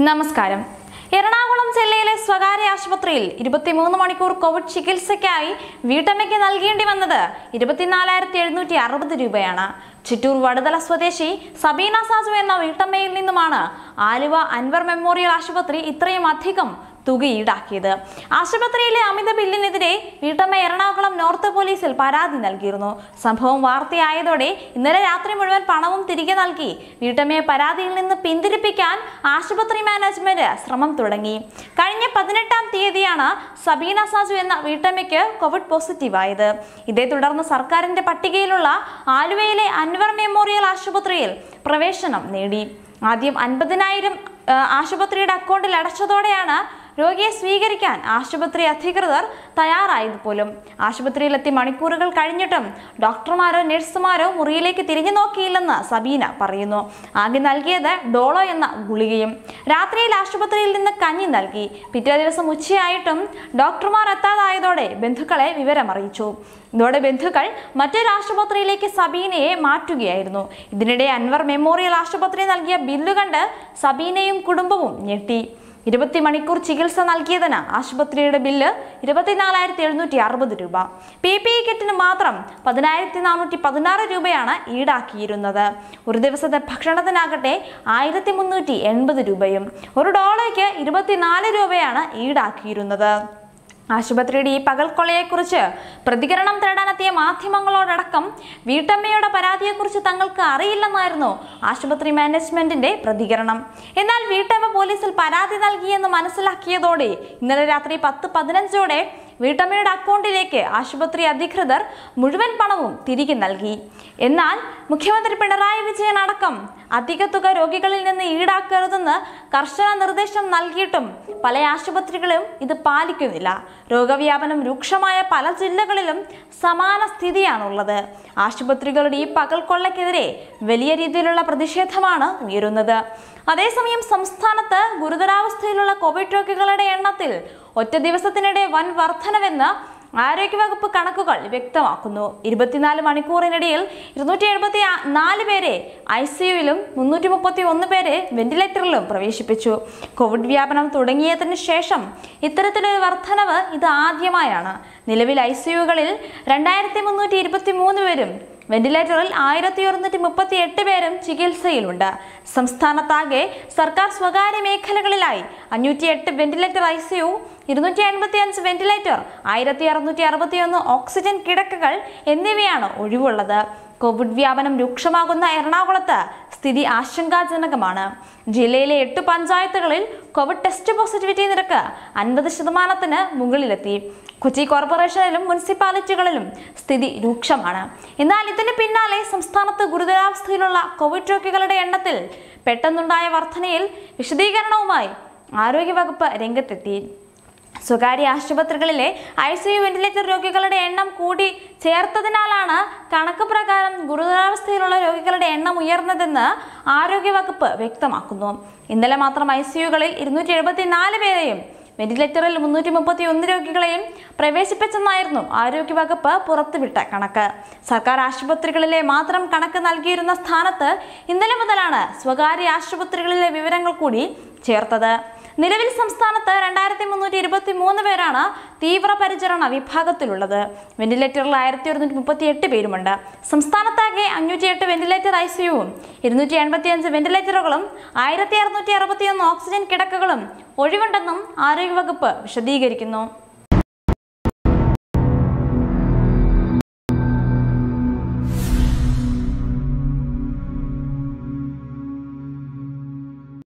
നമസ്കാരം എറണാകുളം ജില്ലയിലെ സ്വകാര്യ ആശുപത്രിയിൽ ഇരുപത്തിമൂന്ന് മണിക്കൂർ കോവിഡ് ചികിത്സയ്ക്കായി വീട്ടമ്മയ്ക്ക് നൽകേണ്ടി വന്നത് ഇരുപത്തിനാലായിരത്തി എഴുന്നൂറ്റി അറുപത് രൂപയാണ് ചിറ്റൂർ വടുതല സ്വദേശി സബീന സാജു എന്ന വീട്ടമ്മയിൽ നിന്നുമാണ് ആലുവ അൻവർ മെമ്മോറിയൽ ആശുപത്രി ഇത്രയും അധികം തുക ഈടാക്കിയത് ആശുപത്രിയിലെ അമിത ബില്ലിനെതിരെ വീട്ടമ്മ എറണാകുളം നോർത്ത് പോലീസിൽ പരാതി നൽകിയിരുന്നു സംഭവം വാർത്തയായതോടെ ഇന്നലെ രാത്രി മുഴുവൻ പണവും തിരികെ നൽകി വീട്ടമ്മയെ പരാതിയിൽ നിന്ന് പിന്തിരിപ്പിക്കാൻ ആശുപത്രി മാനേജ്മെന്റ് ശ്രമം തുടങ്ങി കഴിഞ്ഞ പതിനെട്ടാം തീയതിയാണ് സബീന സാജു എന്ന വീട്ടമ്മയ്ക്ക് കോവിഡ് പോസിറ്റീവായത് ഇതേ തുടർന്ന് സർക്കാരിന്റെ പട്ടികയിലുള്ള ആലുവയിലെ അൻവർ മെമ്മോറിയൽ ആശുപത്രിയിൽ പ്രവേശനം നേടി ആദ്യം അൻപതിനായിരം ആശുപത്രിയുടെ അക്കൗണ്ടിൽ അടച്ചതോടെയാണ് രോഗിയെ സ്വീകരിക്കാൻ ആശുപത്രി അധികൃതർ തയ്യാറായത് പോലും ആശുപത്രിയിലെത്തി മണിക്കൂറുകൾ കഴിഞ്ഞിട്ടും ഡോക്ടർമാരോ നഴ്സുമാരോ മുറിയിലേക്ക് തിരിഞ്ഞു നോക്കിയില്ലെന്ന് സബീന പറയുന്നു ആകെ നൽകിയത് ഡോളോ എന്ന ഗുളികയും രാത്രിയിൽ ആശുപത്രിയിൽ നിന്ന് കഞ്ഞി നൽകി പിറ്റേ ദിവസം ഉച്ചയായിട്ടും ഡോക്ടർമാർ എത്താതായതോടെ ബന്ധുക്കളെ വിവരമറിയിച്ചു ഇതോടെ ബന്ധുക്കൾ മറ്റൊരു ആശുപത്രിയിലേക്ക് സബീനയെ മാറ്റുകയായിരുന്നു ഇതിനിടെ അൻവർ മെമ്മോറിയൽ ആശുപത്രി നൽകിയ ബില്ല് കണ്ട് സബീനയും കുടുംബവും ഞെട്ടി ഇരുപത്തി മണിക്കൂർ ചികിത്സ നൽകിയതിന് ആശുപത്രിയുടെ ബില്ല് ഇരുപത്തിനാലായിരത്തി എഴുന്നൂറ്റി അറുപത് രൂപ പി പി ഇ കിറ്റിന് മാത്രം പതിനായിരത്തി നാനൂറ്റി പതിനാറ് രൂപയാണ് ഈടാക്കിയിരുന്നത് ഒരു ദിവസത്തെ ഭക്ഷണത്തിനാകട്ടെ ആയിരത്തി മുന്നൂറ്റി എൺപത് രൂപയും ഒരു ഡോളയ്ക്ക് ഇരുപത്തിനാല് രൂപയാണ് ഈടാക്കിയിരുന്നത് ആശുപത്രിയുടെ ഈ പകൽക്കൊള്ളയെക്കുറിച്ച് പ്രതികരണം തേടാനെത്തിയ മാധ്യമങ്ങളോടടക്കം വീട്ടമ്മയുടെ പരാതിയെക്കുറിച്ച് തങ്ങൾക്ക് അറിയില്ലെന്നായിരുന്നു ആശുപത്രി മാനേജ്മെന്റിന്റെ പ്രതികരണം എന്നാൽ വീട്ടമ്മ പോലീസിൽ പരാതി നൽകിയെന്ന് മനസ്സിലാക്കിയതോടെ ഇന്നലെ രാത്രി പത്ത് പതിനഞ്ചോടെ വീട്ടമ്മയുടെ അക്കൗണ്ടിലേക്ക് ആശുപത്രി അധികൃതർ മുഴുവൻ പണവും തിരികെ നൽകി എന്നാൽ മുഖ്യമന്ത്രി പിണറായി വിജയൻ അടക്കം അധിക തുക രോഗികളിൽ നിന്ന് ഈടാക്കരുതെന്ന് കർശന നിർദ്ദേശം നൽകിയിട്ടും പല ആശുപത്രികളും ഇത് പാലിക്കുന്നില്ല രോഗവ്യാപനം രൂക്ഷമായ പല ജില്ലകളിലും സമാന സ്ഥിതിയാണുള്ളത് ആശുപത്രികളുടെ ഈ പകൽക്കൊള്ളയ്ക്കെതിരെ വലിയ രീതിയിലുള്ള പ്രതിഷേധമാണ് ഉയരുന്നത് അതേസമയം സംസ്ഥാനത്ത് ഗുരുതരാവസ്ഥയിലുള്ള കോവിഡ് രോഗികളുടെ എണ്ണത്തിൽ ഒറ്റ ദിവസത്തിനിടെ വൻ വർധനവെന്ന് ആരോഗ്യവകുപ്പ് കണക്കുകൾ വ്യക്തമാക്കുന്നു ഇരുപത്തിനാല് മണിക്കൂറിനിടയിൽ ഇരുന്നൂറ്റി എഴുപത്തി നാല് പേരെ ഐ സിയുയിലും മുന്നൂറ്റി മുപ്പത്തി ഒന്ന് പേരെ വെന്റിലേറ്ററിലും പ്രവേശിപ്പിച്ചു കോവിഡ് വ്യാപനം തുടങ്ങിയതിനു ശേഷം ഇത്തരത്തിലൊരു വർധനവ് ഇത് ആദ്യമായാണ് നിലവിൽ ഐ സിയുകളിൽ രണ്ടായിരത്തി മുന്നൂറ്റി ഇരുപത്തി മൂന്ന് പേരും വെന്റിലേറ്ററിൽ ആയിരത്തി ഒരുന്നൂറ്റി മുപ്പത്തി എട്ട് പേരും ചികിത്സയിലുണ്ട് സംസ്ഥാനത്താകെ സർക്കാർ സ്വകാര്യ മേഖലകളിലായി അഞ്ഞൂറ്റി എട്ട് വെന്റിലേറ്റർ ഐ സി യു ഇരുന്നൂറ്റി എൺപത്തി അഞ്ച് വെന്റിലേറ്റർ ആയിരത്തി അറുന്നൂറ്റി അറുപത്തി ഒന്ന് ഓക്സിജൻ കിടക്കകൾ എന്നിവയാണ് ഒഴിവുള്ളത് കോവിഡ് വ്യാപനം രൂക്ഷമാകുന്ന എറണാകുളത്ത് സ്ഥിതി ആശങ്കാജനകമാണ് ജില്ലയിലെ എട്ട് പഞ്ചായത്തുകളിൽ കോവിഡ് ടെസ്റ്റ് പോസിറ്റിവിറ്റി നിരക്ക് അൻപത് ശതമാനത്തിന് മുകളിലെത്തി കൊച്ചി കോർപ്പറേഷനിലും മുനിസിപ്പാലിറ്റികളിലും സ്ഥിതി രൂക്ഷമാണ് എന്നാൽ ഇതിന് പിന്നാലെ സംസ്ഥാനത്ത് ഗുരുതരാവസ്ഥയിലുള്ള കോവിഡ് രോഗികളുടെ എണ്ണത്തിൽ പെട്ടെന്നുണ്ടായ വർധനയിൽ വിശദീകരണവുമായി ആരോഗ്യവകുപ്പ് രംഗത്തെത്തി സ്വകാര്യ ആശുപത്രികളിലെ ഐ സി യു വെന്റിലേറ്റർ രോഗികളുടെ എണ്ണം കൂടി ചേർത്തതിനാലാണ് കണക്ക് പ്രകാരം ഗുരുതരാവസ്ഥയിലുള്ള രോഗികളുടെ എണ്ണം ഉയർന്നതെന്ന് ആരോഗ്യവകുപ്പ് വ്യക്തമാക്കുന്നു ഇന്നലെ മാത്രം ഐ സി യുകളിൽ ഇരുന്നൂറ്റി എഴുപത്തി നാല് പേരെയും വെന്റിലേറ്ററിൽ മുന്നൂറ്റി മുപ്പത്തി ഒന്ന് രോഗികളെയും പ്രവേശിപ്പിച്ചെന്നായിരുന്നു ആരോഗ്യവകുപ്പ് പുറത്തുവിട്ട കണക്ക് സർക്കാർ ആശുപത്രികളിലെ മാത്രം കണക്ക് നൽകിയിരുന്ന സ്ഥാനത്ത് ഇന്നലെ മുതലാണ് സ്വകാര്യ ആശുപത്രികളിലെ വിവരങ്ങൾ കൂടി ചേർത്തത് നിലവിൽ സംസ്ഥാനത്ത് രണ്ടായിരത്തി മുന്നൂറ്റി ഇരുപത്തി മൂന്ന് പേരാണ് തീവ്രപരിചരണ വിഭാഗത്തിലുള്ളത് വെന്റിലേറ്ററിൽ ആയിരത്തി ഒരുന്നൂറ്റി മുപ്പത്തി എട്ട് പേരുമുണ്ട് സംസ്ഥാനത്താകെ അഞ്ഞൂറ്റി എട്ട് വെന്റിലേറ്റർ ഐ സിയുവും ഇരുന്നൂറ്റി എൺപത്തി അഞ്ച് വെന്റിലേറ്ററുകളും ആയിരത്തി അറുന്നൂറ്റി അറുപത്തി ഒന്ന് ഓക്സിജൻ കിടക്കകളും ഒഴിവുണ്ടെന്നും ആരോഗ്യവകുപ്പ് വിശദീകരിക്കുന്നു